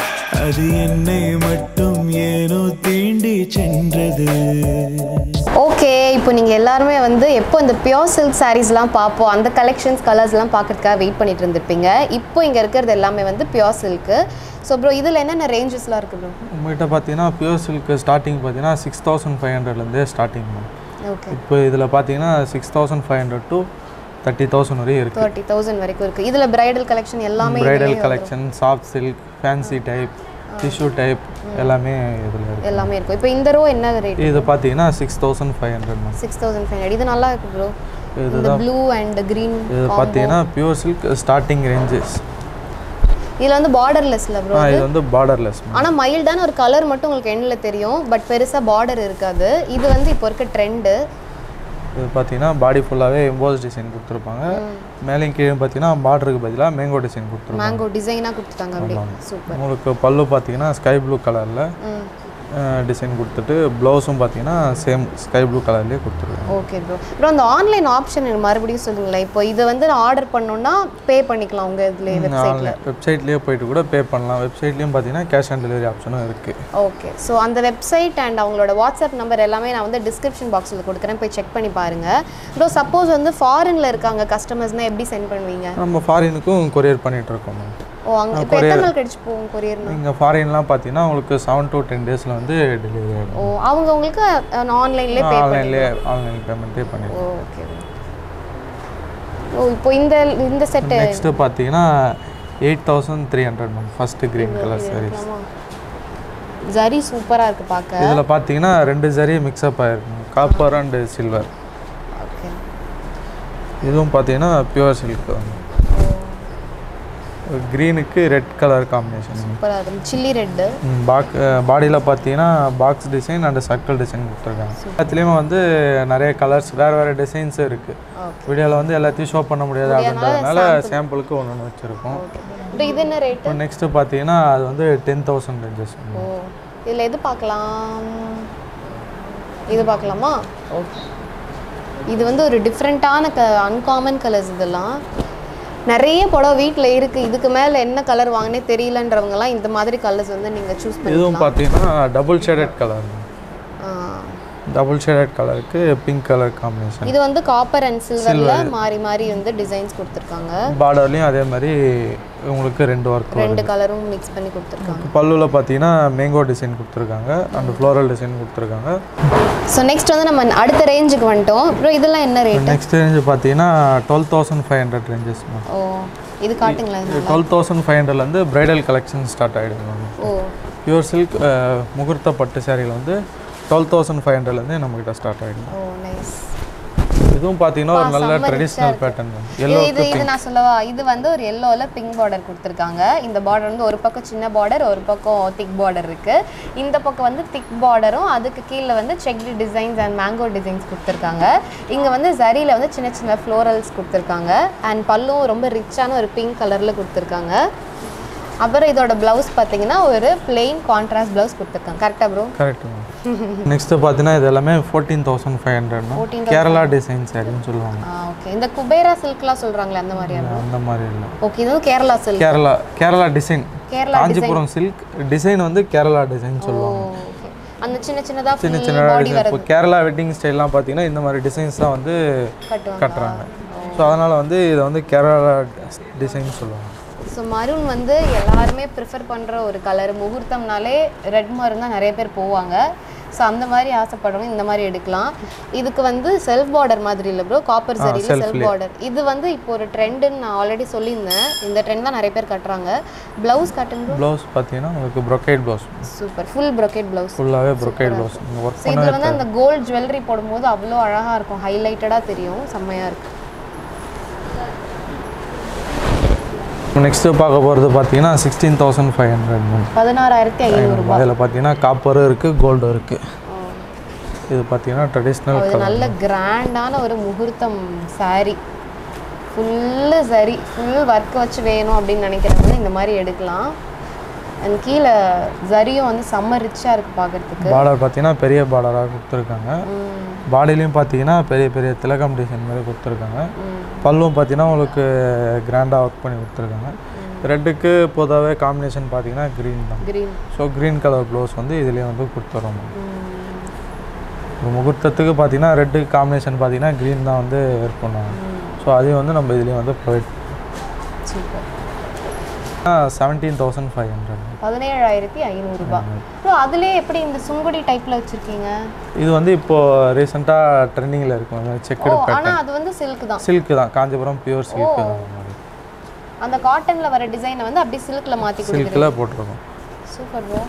அது என்னை மட்டும் ஏனோ தீண்டி சென்றது ஓகே இப்போ நீங்கள் எல்லாருமே வந்து எப்போ இந்த பியோர் சில்க் சாரீஸ்லாம் பார்ப்போம் அந்த கலெக்ஷன்ஸ் கலர்ஸ்லாம் பார்க்கறதுக்காக வெயிட் பண்ணிட்டு இருந்திருப்பீங்க இப்போ இங்கே இருக்கிறது எல்லாமே வந்து பியோர் சில்க்கு ஸோ ப்ரோ இதில் என்னென்ன ரேஞ்சஸ்லாம் இருக்குது ப்ரோ உங்கள்கிட்ட பார்த்தீங்கன்னா பியூர் சில்க் ஸ்டார்டிங் பார்த்தீங்கன்னா சிக்ஸ் தௌசண்ட் ஃபைவ் ஹண்ட்ரட்லேருந்தே ஸ்டார்டிங் ஓகே இப்போ இதில் பார்த்தீங்கன்னா six thousand five hundred to thirty thousand வரையும் இருக்குது தேர்ட்டி தௌசண்ட் வரைக்கும் இருக்குது இதில் பிரைடல் கலெக்ஷன் எல்லாமே பிரைடல் இதுலயே collection soft silk fancy type tissue type எல்லாமே இதில் இருக்குது எல்லாமே இருக்கும் இப்போ இந்த ரோ என்ன ரேட் இது பார்த்தீங்கன்னா six thousand five hundred ma'am six thousand five இது நல்லா இருக்கு ப்ரோ இந்த ப்ளூ அண்ட் க்ரீன் இது பார்த்தீங்கன்னா பியூர் சில்க் ஸ்டார்டிங் ரேஞ்சஸ் இதில் வந்து பார்டர்லெஸ்ல ப்ரோ இது வந்து பார்டர்லெஸ் ஆனால் மைல்டான ஒரு கலர் மட்டும் உங்களுக்கு எண்ணில் தெரியும் பட் பெருசாக பார்டர் இருக்காது இது வந்து இப்போ இருக்க ட்ரெண்டு இது பார்த்தீங்கன்னா பாடி ஃபுல்லாகவே எம்போஸ் டிசைன் கொடுத்துருப்பாங்க மேலேயும் கீழே பார்த்தீங்கன்னா பார்டருக்கு பதிலாக மேங்கோ டிசைன் கொடுத்துருப்பாங்க மேங்கோ டிசைனாக கொடுத்துட்டாங்க அப்படியே சூப்பர் உங்களுக்கு பல்லு பார்த்தீங்கன்னா ஸ்கை ப்ளூ கலரில் ம் டிசைன் கொடுத்துட்டு ப்ளவுஸும் பார்த்தீங்கன்னா சேம் ஸ்கை ப்ளூ கலர்லேயே கொடுத்துருக்காங்க ஓகே ப்ரோ ப்ரோ அந்த ஆன்லைன் ஆப்ஷன் எனக்கு மறுபடியும் சொல்லுங்களேன் இப்போ இதை வந்து நான் ஆர்டர் பண்ணோன்னா பே பண்ணிக்கலாம் உங்கள் இதில் வெப்சைட்டில் ஆன்லைன் வெப்சைட்லேயே போயிட்டு கூட பே பண்ணலாம் வெப்சைட்லேயும் பார்த்தீங்கன்னா கேஷ் ஆன் டெலிவரி ஆப்ஷனும் இருக்குது ஓகே ஸோ அந்த வெப்சைட் அண்ட் அவங்களோட வாட்ஸ்அப் நம்பர் எல்லாமே நான் வந்து டிஸ்கிரிப்ஷன் பாக்ஸில் கொடுக்குறேன் போய் செக் பண்ணி பாருங்கள் ப்ரோ சப்போஸ் வந்து ஃபாரினில் இருக்காங்க கஸ்டமர்ஸ்னால் எப்படி சென்ட் பண்ணுவீங்க நம்ம ஃபாரினுக்கும் கொரியர் பண்ணிட்டு இருக்கோம் மேம் ஓ அங்கே இப்போ எத்தனை நாள் கழிச்சு போகும் கொரியர்னா நீங்கள் ஃபாரின்லாம் பார்த்தீங்கன்னா உங்களுக்கு செவன் டு டென் டேஸில் வந்து டெலிவரி ஆகிடும் ஓ அவங்க உங்களுக்கு ஆன்லைன்லேயே பே பண்ணி ஆன்லைன்லேயே ஆன்லைன் பேமெண்ட்டே பண்ணிடுவோம் ஓகே ஓ இப்போ இந்த இந்த செட்டு நெக்ஸ்ட்டு பார்த்தீங்கன்னா eight thousand three hundred ma'am first green colour sarees zari சூப்பராக இருக்குது பார்க்க இதில் பார்த்தீங்கன்னா ரெண்டு ஜரி மிக்ஸ்அப் ஆகிருக்கும் காப்பர் அண்டு சில்வர் ஓகே இதுவும் பார்த்தீங்கன்னா பியூர் சில்க் க்ரீனுக்கு ரெட் கலர் காம்பினேஷன் சூப்பராக இருக்கும் சில்லி ரெட்டு பாக் பாடியில் பார்த்தீங்கன்னா box design and circle design கொடுத்துருக்காங்க எல்லாத்துலேயுமே வந்து நிறைய கலர்ஸ் வேறு வேறு டிசைன்ஸ் இருக்குது ஓகே வீடியோவில் வந்து எல்லாத்தையும் ஷோ பண்ண முடியாது அப்படின்றதுனால சாம்பிளுக்கு ஒன்று ஒன்று வச்சுருக்கோம் இப்போ இது என்ன ரேட்டு இப்போ நெக்ஸ்ட்டு பார்த்தீங்கன்னா அது வந்து டென் தௌசண்ட் ரேஞ்சஸ் ஓ இதில் எது பார்க்கலாம் இது பார்க்கலாமா ஓகே இது வந்து ஒரு டிஃப்ரெண்ட்டான க அன்காமன் கலர்ஸ் இதெல்லாம் நிறைய படம் வீட்டில் இருக்குது இதுக்கு மேலே என்ன கலர் வாங்கினே தெரியலன்றவங்கலாம் இந்த மாதிரி கலர்ஸ் வந்து நீங்கள் சூஸ் பண்ணி இதுவும் பார்த்தீங்கன்னா டபுள் ஷேடட் கலர் ஆ. டபுள் ஷேடட் கலருக்கு பிங்க் கலர் காம்பினேஷன் இது வந்து காப்பர் அண்ட் சில்வரில் மாறி மாறி வந்து டிசைன்ஸ் கொடுத்துருக்காங்க பார்டர்லேயும் அதே மாதிரி உங்களுக்கு ரெண்டு ஒர்க் ரெண்டு கலரும் மிக்ஸ் பண்ணி கொடுத்துருக்காங்க பல்லுவில் பார்த்தீங்கன்னா மேங்கோ டிசைன் கொடுத்துருக்காங்க அண்ட் ஃப்ளோரல் டிசைன் கொடுத்துருக்காங்க ஸோ நெக்ஸ்ட் வந்து நம்ம அடுத்த ரேஞ்சுக்கு வந்துட்டோம் அப்புறம் இதெல்லாம் என்ன ரேட் நெக்ஸ்ட் ரேஞ்சு பார்த்தீங்கன்னா twelve thousand five hundred ranges ma'am ஓ இது காட்டுங்களேன் டுவெல் தௌசண்ட் ஃபைவ் ஹண்ட்ரட்லேருந்து ப்ரைடல் கலெக்ஷன் ஸ்டார்ட் ஆகிடுது மேம் ஓ பியூர் சில்க் முகூர்த்த பட்டு சேரீகள் வந்து டுவெல் தௌசண்ட் ஃபைவ் ஹண்ட்ரட்லேருந்து நம்மகிட்ட ஸ்டார்ட் ஆகிடும் ஓ நைஸ் இதுவும் பார்த்தீங்கன்னா ஒரு நல்ல ட்ரெடிஷ்னல் பேட்டர்ன் மேம் இது இது இது நான் சொல்லவா இது வந்து ஒரு எல்லோவில் பிங்க் பார்டர் கொடுத்துருக்காங்க இந்த பார்டர் வந்து ஒரு பக்கம் சின்ன பார்டர் ஒரு பக்கம் திக் பார்டர் இருக்கு இந்த பக்கம் வந்து திக் பார்டரும் அதுக்கு கீழே வந்து checked designs and mango designs கொடுத்துருக்காங்க இங்கே வந்து ஜரியில் வந்து சின்ன சின்ன ஃப்ளோரல்ஸ் கொடுத்துருக்காங்க அண்ட் பல்லும் ரொம்ப ரிச்சான ஒரு பிங்க் கலரில் கொடுத்துருக்காங்க அப்புறம் இதோட ப்ளவுஸ் பார்த்தீங்கன்னா ஒரு பிளெயின் கான்ட்ராஸ்ட் ப்ளவுஸ் கொடுத்துருக்காங்க கரெக்டாக ப்ரோ கரெக்ட் மேம் நெக்ஸ்ட்டு பார்த்தீங்கன்னா இது எல்லாமே ஃபோர்டீன் தௌசண்ட் ஃபைவ் ஹண்ட்ரட்னா கேரளா டிசைன் சாரின்னு சொல்லுவாங்க ஆ ஓகே இந்த குபேரா சில்க்லாம் சொல்கிறாங்களே அந்த மாதிரியா அந்த மாதிரி இல்லை ஓகே இது வந்து Kerala silk Kerala Kerala design Kerala Kanchipuram silk design வந்து கேரளா டிசைன் சொல்லுவாங்க ஓகே அந்த சின்ன சின்னதா சின்ன full சின்ன body டிசைன் இப்போ வரது கேரளா வெட்டிங் ஸ்டைல்லாம் பார்த்தீங்கன்னா இந்த மாதிரி டிசைன்ஸ் தான் வந்து கட்டுவாங்க கட்டுறாங்க ஸோ அதனால் வந்து இதை வந்து கேரளா டிசைன் சொல்லுவாங்க ஸோ மரூன் வந்து எல்லாருமே ப்ரிஃபர் பண்ணுற ஒரு கலர் முகூர்த்தம்னாலே ரெட் மரூன் தான் நிறைய பேர் போவாங்க ஸோ அந்த மாதிரி ஆசைப்படுறவங்க இந்த மாதிரி எடுக்கலாம் இதுக்கு வந்து செல்ஃப் பார்டர் மாதிரி இல்லை ப்ரோ காப்பர் சரியில் செல்ஃப் பார்டர் இது வந்து இப்போ ஒரு ட்ரெண்டுன்னு நான் ஆல்ரெடி சொல்லியிருந்தேன் இந்த ட்ரெண்ட் தான் நிறைய பேர் கட்டுறாங்க ப்ளவுஸ் கட்டுங்க ப்ளவுஸ் பார்த்தீங்கன்னா உங்களுக்கு brocade blouse super full brocade blouse ஃபுல்லாகவே ப்ரொக்கைட் ப்ளவுஸ் நீங்கள் ஒர்க் ஸோ இதில் வந்து அந்த கோல்ட் ஜுவல்லரி போடும்போது அவ்வளோ அழகாக இருக்கும் ஹைலைட்டடாக தெரியும் செம்மையாக இருக்கும் நெக்ஸ்ட்டு பார்க்க போகிறது பார்த்தீங்கன்னா சிக்ஸ்டீன் தௌசண்ட் ஃபைவ் ஹண்ட்ரட் பதினாறாயிரத்தி ஐநூறு அதில் பார்த்தீங்கன்னா காப்பரும் இருக்குது கோல்டும் இருக்குது இது பார்த்தீங்கன்னா ட்ரெடிஷ்னல் அது நல்ல கிராண்டான ஒரு முகூர்த்தம் saree ஃபுல்லு சரி ஃபுல் ஒர்க் வச்சு வேணும் அப்படின்னு நினைக்கிறவங்க இந்த மாதிரி எடுக்கலாம் அண்ட் கீழே ஜரியும் வந்து செம்ம ரிச்சாக இருக்குது பார்க்கறதுக்கு பார்டர் பார்த்தீங்கன்னா பெரிய பார்டராக கொடுத்துருக்காங்க பாடிலையும் பார்த்தீங்கன்னா பெரிய பெரிய திலகம் டிசைன் மாதிரி கொடுத்துருக்காங்க பல்லும் பார்த்தீங்கன்னா உங்களுக்கு கிராண்டாக ஒர்க் பண்ணி கொடுத்துருக்காங்க ரெட்டுக்கு பொதுவாகவே காம்பினேஷன் பார்த்தீங்கன்னா க்ரீன் தான் green so green colour blouse வந்து இதுலேயே வந்து கொடுத்துறோம் இப்போ முகூர்த்தத்துக்கு பார்த்தீங்கன்னா ரெட்டு காம்பினேஷன் பார்த்தீங்கன்னா க்ரீன் தான் வந்து ஒர்க் பண்ணுவாங்க ஸோ அதையும் வந்து நம்ம இதுலேயே வந்து provide super seventeen thousand five hundred பதினேழாயிரத்தி ஐநூறுரூபா ஸோ அதுலேயே எப்படி இந்த சுங்குடி டைப்பில் வச்சுருக்கீங்க இது வந்து இப்போ ரீசெண்டாக ட்ரெண்டிங்கில் இருக்கும் ஓ செக்குடு ஆனால் அது வந்து சில்க் தான் சில்க்கு தான் காஞ்சிபுரம் பியூர் சில்க்கு தான் அந்த காட்டனில் வர டிசைனை வந்து அப்படியே சில்கில் மாற்றி கொடுக்குறீங்க சில்கில் போட்டிருக்கோம் சூப்பர் ப்ரோ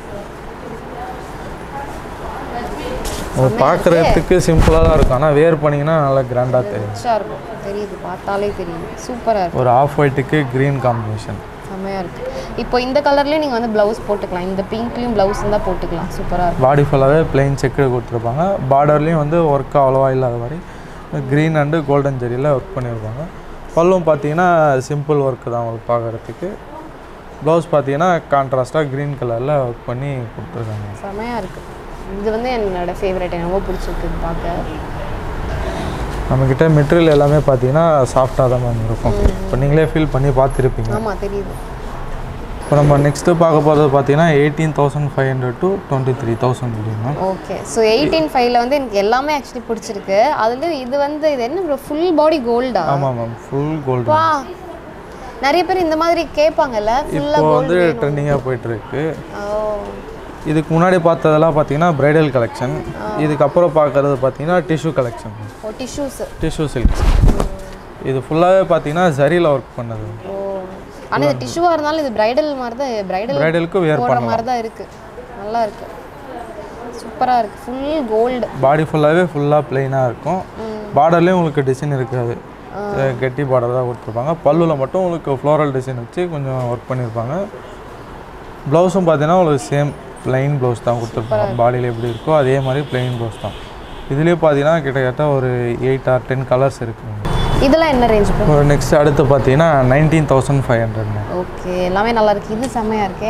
அது பார்க்குறதுக்கு சிம்பிளாக தான் இருக்கும் ஆனால் வேர் பண்ணிங்கன்னா நல்லா கிராண்டாக தெரியும் ரிச்சாக இருக்கும் தெரியுது பார்த்தாலே தெரியுது சூப்பராக இருக்கும் ஒரு ஆஃப் ஒயிட்டுக்கு க்ரீன் காம்பினேஷன் செம்மையாக இருக்குது இப்போ இந்த கலர்லேயும் நீங்கள் வந்து ப்ளவுஸ் போட்டுக்கலாம் இந்த பிங்க்லேயும் ப்ளவுஸ் இருந்தால் போட்டுக்கலாம் சூப்பராக இருக்கும் பாடி ஃபுல்லாகவே பிளெயின் செக்கு கொடுத்துருப்பாங்க பார்டர்லேயும் வந்து ஒர்க் அவ்வளோவா இல்லாத மாதிரி க்ரீன் அண்டு கோல்டன் ஜெரியில் ஒர்க் பண்ணியிருப்பாங்க பல்லும் பார்த்தீங்கன்னா சிம்பிள் ஒர்க்கு தான் உங்களுக்கு பார்க்குறதுக்கு ப்ளவுஸ் பார்த்தீங்கன்னா கான்ட்ராஸ்ட்டாக க்ரீன் கலரில் ஒர்க் பண்ணி கொடுத்துருக்காங்க செம்மையாக இருக்குது இது வந்து என்னோட ஃபேவரட் எனக்கு ரொம்ப பிடிச்சிருக்கு இது பார்க்க நம்மக்கிட்ட மெட்டீரியல் எல்லாமே பார்த்தீங்கன்னா சாஃப்டாக தான் மேம் இருக்கும் இப்போ நீங்களே ஃபீல் பண்ணி பார்த்துருப்பீங்க ஆமாம் தெரியுது இப்போ நம்ம நெக்ஸ்ட்டு பார்க்க போகிறது பார்த்தீங்கன்னா eighteen thousand five hundred to twenty three thousand முடியும் ஓகே ஸோ எயிட்டீன் ஃபைவ்ல வந்து எனக்கு எல்லாமே ஆக்சுவலி பிடிச்சிருக்கு அதுல இது வந்து இது என்ன ப்ரோ ஃபுல் பாடி கோல்டா ஆமாம் மேம் ஃபுல் கோல்டு வா நிறைய பேர் இந்த மாதிரி கேட்பாங்கல்ல ஃபுல்லாக இப்போ வந்து கோல்டு ட்ரெண்டிங்காக போயிட்டுருக்கு ஓ இதுக்கு முன்னாடி பார்த்ததெல்லாம் பார்த்தீங்கன்னா பிரைடல் கலெக்ஷன் இதுக்கப்புறம் பார்க்குறது பார்த்தீங்கன்னா டிஷ்யூ கலெக்ஷன் ஓ டிஷ்யூஸ் டிஷ்யூ சில்க் இது ஃபுல்லாகவே பார்த்தீங்கன்னா ஜரியில் ஒர்க் பண்ணது ஓ ஆனால் இது டிஷ்யூவாக இருந்தாலும் இது பிரைடல் மாதிரி தான் பிரைடல் பிரைடலுக்கு வேர் போடுற பண்ணலாம் மாதிரி தான் இருக்கு நல்லா இருக்கு சூப்பராக இருக்கு ஃபுல் கோல்டு பாடி ஃபுல்லாகவே ஃபுல்லாக பிளெயினாக இருக்கும் பார்டர்லேயும் உங்களுக்கு டிசைன் இருக்காது அஹ் கெட்டி பார்டர் தான் கொடுத்துருப்பாங்க பல்லுவில் மட்டும் உங்களுக்கு ஃப்ளோரல் டிசைன் வச்சு கொஞ்சம் ஒர்க் பண்ணியிருப்பாங்க ப்ளவுஸும் பார்த்தீங்கன்னா உங்களுக்கு சேம் plain ப்ளவுஸ் தான் கொடுத்துருப்பாங்க பாடியில் எப்படி இருக்கோ அதே மாதிரி plain ப்ளவுஸ் தான் இதுலேயே பார்த்தீங்கன்னா கிட்டத்தட்ட ஒரு எயிட் ஆர் டென் கலர்ஸ் இருக்குங்க இதெல்லாம் என்ன ரேஞ்ச் ப்ரோ ஒரு நெக்ஸ்ட் அடுத்து பார்த்தீங்கன்னா நைன்டீன் தௌசண்ட் ஃபைவ் ஹண்ட்ரட்ங்க ஓகே எல்லாமே நல்லா இருக்கு இது செம்மையாக இருக்கே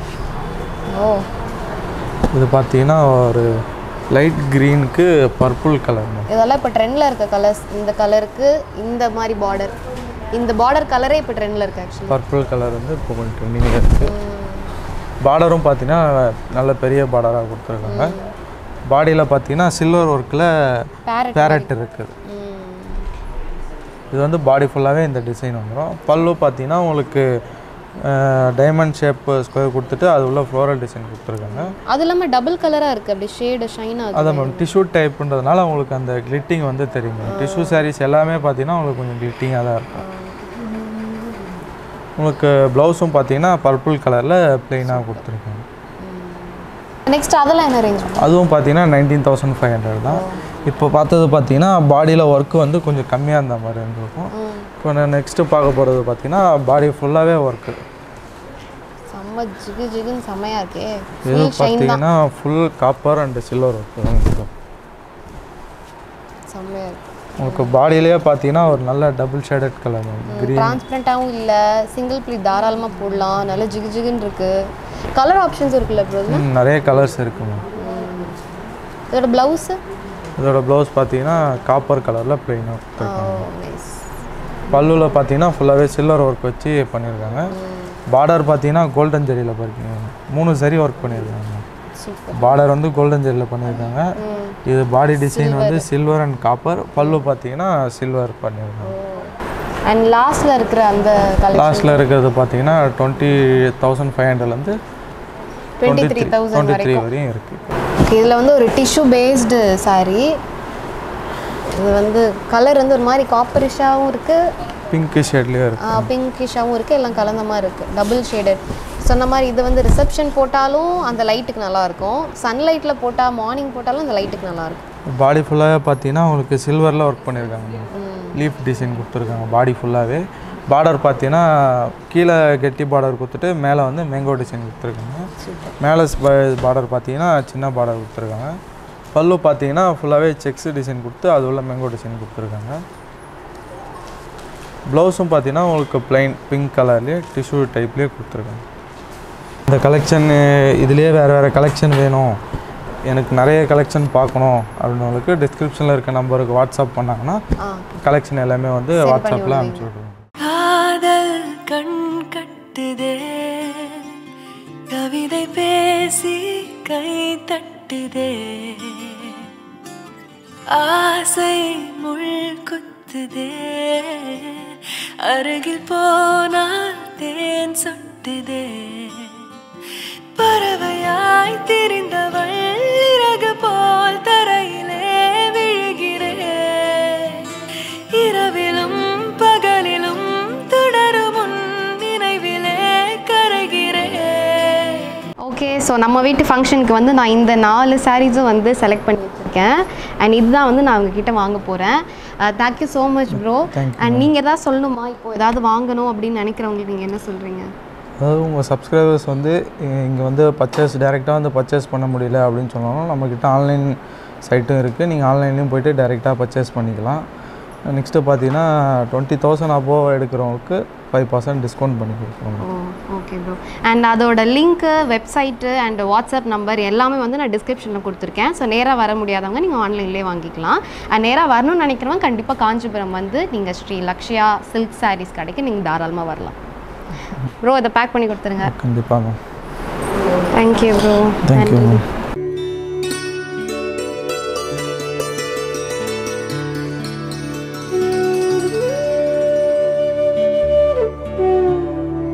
ஓ இது பார்த்தீங்கன்னா ஒரு லைட் க்ரீனுக்கு பர்பிள் கலர்ங்க இதெல்லாம் இப்போ ட்ரெண்டில் இருக்க கலர்ஸ் இந்த கலருக்கு இந்த மாதிரி பார்டர் இந்த பார்டர் கலரே இப்போ ட்ரெண்டில் இருக்கு ஆக்சுவலி பர்பிள் கலர் வந்து இப்போ கொஞ்சம் ட்ரெண்டிங்கில் இருக்குது பார்டரும் பார்த்தீங்கன்னா நல்ல பெரிய பார்டராக கொடுத்துருக்காங்க பாடியில் பார்த்தீங்கன்னா சில்வர் ஒர்க்கில் பேரட் பேரட் இருக்குது இது வந்து பாடி ஃபுல்லாகவே இந்த டிசைன் வந்துடும் பல்லு பார்த்தீங்கன்னா உங்களுக்கு டைமண்ட் ஷேப் ஸ்கொயர் கொடுத்துட்டு அது உள்ள ஃப்ளோரல் டிசைன் கொடுத்துருக்காங்க அது இல்லாமல் டபுள் கலராக இருக்குது அப்படியே ஷேடு ஷைன் ஆகுது அதை மேம் டிஷ்யூ டைப்ன்றதுனால உங்களுக்கு அந்த கிளிட்டிங் வந்து தெரியும் டிஷ்யூ சாரீஸ் எல்லாமே பார்த்தீங்கன்னா உங்களுக்கு கொஞ்சம் கிளிட்டிங்காக தான் இருக்கும் உங்களுக்கு ப்ளவுஸும் பார்த்தீங்கன்னா பர்பிள் கலரில் ப்ளெயினாக கொடுத்துருக்காங்க நெக்ஸ்ட் அதெல்லாம் என்ன ரேஞ்ச் அதுவும் பார்த்தீங்கன்னா நைன்டீன் தௌசண்ட் ஃபைவ் ஹண்ட்ரட் தான் இப்போ பார்த்தது பார்த்தீங்கன்னா பாடியில் ஒர்க்கு வந்து கொஞ்சம் கம்மியாக இருந்த மாதிரி இருந்திருக்கும் இப்போ நான் நெக்ஸ்ட்டு பார்க்க போகிறது பார்த்தீங்கன்னா பாடி ஃபுல்லாகவே ஒர்க்கு செம்ம ஜிகு ஜிகுன்னு செம்மையாக இருக்கே இது ஃபுல் ஷைன் தான் பார்த்தீங்கன்னா full copper and silver work தான் இருக்கும் செம்மையாக இருக்கு உங்களுக்கு பாடியிலேயே பார்த்தீங்கன்னா ஒரு நல்ல டபுள் ஷேடட் கலர் கிரீன் டிரான்ஸ்பரண்ட்டாகவும் இல்லை சிங்கிள் ப்ளீ தாராளமாக போடலாம் நல்ல ஜிகு ஜிகுன்னு இருக்கு கலர் ஆப்ஷன்ஸ் இருக்குல்ல ப்ரோ நிறைய கலர்ஸ் இருக்குங்க இதோட ப்ளவுஸு இதோட ப்ளவுஸ் பார்த்தீங்கன்னா காப்பர் கலரில் ப்ளெயினாக கொடுத்துருக்காங்க நைஸ் பல்லுவில் பார்த்தீங்கன்னா ஃபுல்லாகவே சில்வர் ஒர்க் வச்சு பண்ணியிருக்காங்க பார்டர் பார்த்தீங்கன்னா கோல்டன் ஜெரியில் பாருங்க மூணு சரி ஒர்க் பண்ணியிருக்காங்க சூப்பர் பார்டர் வந்து கோல்டன் ஜெரியில் பண்ணியிருக்காங்க இது பாடி டிசைன் வந்து சில்வர் அண்ட் காப்பர் பல்லு பார்த்தீங்கன்னா சில்வர் பண்ணியிருக்காங்க அண்ட் லாஸ்ட்டில் இருக்கிற அந்த கலர் லாஸ்ட்டில் இருக்கிறது பார்த்தீங்கன்னா டுவெண்ட்டி தௌசண்ட் ஃபைவ் ஹண்ட்ரட்லேருந்து twenty three thousand twenty three வரைக்கும் வரையும் இருக்குது ஓகே இதில் வந்து ஒரு டிஷ்யூ பேஸ்டு saree இது வந்து கலர் வந்து ஒரு மாதிரி காப்பரிஷாகவும் இருக்குது பிங்க் ஷேட்லேயே இருக்குது பிங்கிஷாகவும் இருக்குது எல்லாம் கலந்த மாதிரி இருக்குது டபுள் ஷேடட் சொன்ன மாதிரி இது வந்து ரிசப்ஷன் போட்டாலும் அந்த லைட்டுக்கு நல்லாயிருக்கும் சன்லைட்டில் போட்டால் மார்னிங் போட்டாலும் அந்த லைட்டுக்கு நல்லாயிருக்கும் பாடி ஃபுல்லாகவே பார்த்தீங்கன்னா உங்களுக்கு சில்வரில் ஒர்க் பண்ணியிருக்காங்க லீஃப் டிசைன் கொடுத்துருக்காங்க பாடி ஃபுல்லாகவே பார்டர் பார்த்தீங்கன்னா கீழே கெட்டி பார்டர் கொடுத்துட்டு மேலே வந்து மேங்கோ டிசைன் கொடுத்துருக்காங்க மேலே பார்டர் பார்த்தீங்கன்னா சின்ன பார்டர் கொடுத்துருக்காங்க பல்லு பார்த்தீங்கன்னா ஃபுல்லாகவே செக்ஸ் டிசைன் கொடுத்து அது உள்ள மேங்கோ டிசைன் கொடுத்துருக்காங்க ப்ளவுஸும் பார்த்தீங்கன்னா உங்களுக்கு plain பிங்க் கலர்லேயே டிஷ்யூ டைப்லேயே கொடுத்துருக்காங்க இந்த கலெக்ஷன் இதுலேயே வேறு வேறு கலெக்ஷன் வேணும் எனக்கு நிறைய கலெக்ஷன் பார்க்கணும் அப்படின்னவங்களுக்கு டிஸ்கிரிப்ஷனில் இருக்க நம்பருக்கு வாட்ஸ்அப் பண்ணாங்கன்னா ஆ கலெக்ஷன் எல்லாமே வந்து வாட்ஸ்அப்பில் அனுப்பிச்சி விட்ருவோம் காதல் கண் கண் தட்டுதே கவிதை பேசி கை தட்டுதே ஆசை முள் குத்துதே அருகில் போனால் தேன் சொட்டுதே பறவையாய் திரிந்தவள் இறகு போல் தரையிலே விழுகிறேன் இரவிலும் பகலிலும் தொடரும் உன் நினைவிலே கரைகிறேன் ஓகே ஸோ நம்ம வீட்டு ஃபங்க்ஷனுக்கு வந்து நான் இந்த நாலு சாரீஸும் வந்து செலக்ட் பண்ணி வச்சுருக்கேன் அண்ட் இதுதான் வந்து நான் உங்ககிட்ட வாங்க போகிறேன் thank you so much bro and நீங்கள் எதாவது சொல்லணுமா இப்போ ஏதாவது வாங்கணும் அப்படின்னு நினைக்கிறவங்களுக்கு நீங்கள் என்ன சொல்கிறீங்க அதாவது உங்கள் சப்ஸ்கிரைபர்ஸ் வந்து இங்கே வந்து பர்ச்சேஸ் டேரெக்டாக வந்து பர்ச்சேஸ் பண்ண முடியல அப்படின்னு சொன்னாலும் நம்மக்கிட்ட ஆன்லைன் சைட்டும் இருக்குது நீங்கள் ஆன்லைன்லேயும் போயிட்டு டேரெக்டாக பர்ச்சேஸ் பண்ணிக்கலாம் நெக்ஸ்ட்டு பார்த்தீங்கன்னா டுவெண்ட்டி தௌசண்ட் அபோவ் எடுக்கிறவங்களுக்கு ஃபைவ் பர்சன்ட் டிஸ்கவுண்ட் பண்ணி கொடுக்குறோம் ஓ ஓகே ப்ரோ அண்ட் அதோட லிங்க்கு வெப்சைட்டு அண்ட் வாட்ஸ்அப் நம்பர் எல்லாமே வந்து நான் டிஸ்கிரிப்ஷனில் கொடுத்துருக்கேன் ஸோ நேராக வர முடியாதவங்க நீங்கள் ஆன்லைன்லேயே வாங்கிக்கலாம் அண்ட் நேராக வரணும்னு நினைக்கிறவங்க கண்டிப்பாக காஞ்சிபுரம் வந்து நீங்கள் ஸ்ரீ லக்ஷ்யா சில்க் சாரீஸ் கடைக்கு நீங்கள் தாராளமாக வரலாம் ப்ரோ இதை பேக் பண்ணி கொடுத்துருங்க கண்டிப்பாக ma'am thank you bro thank you ma'am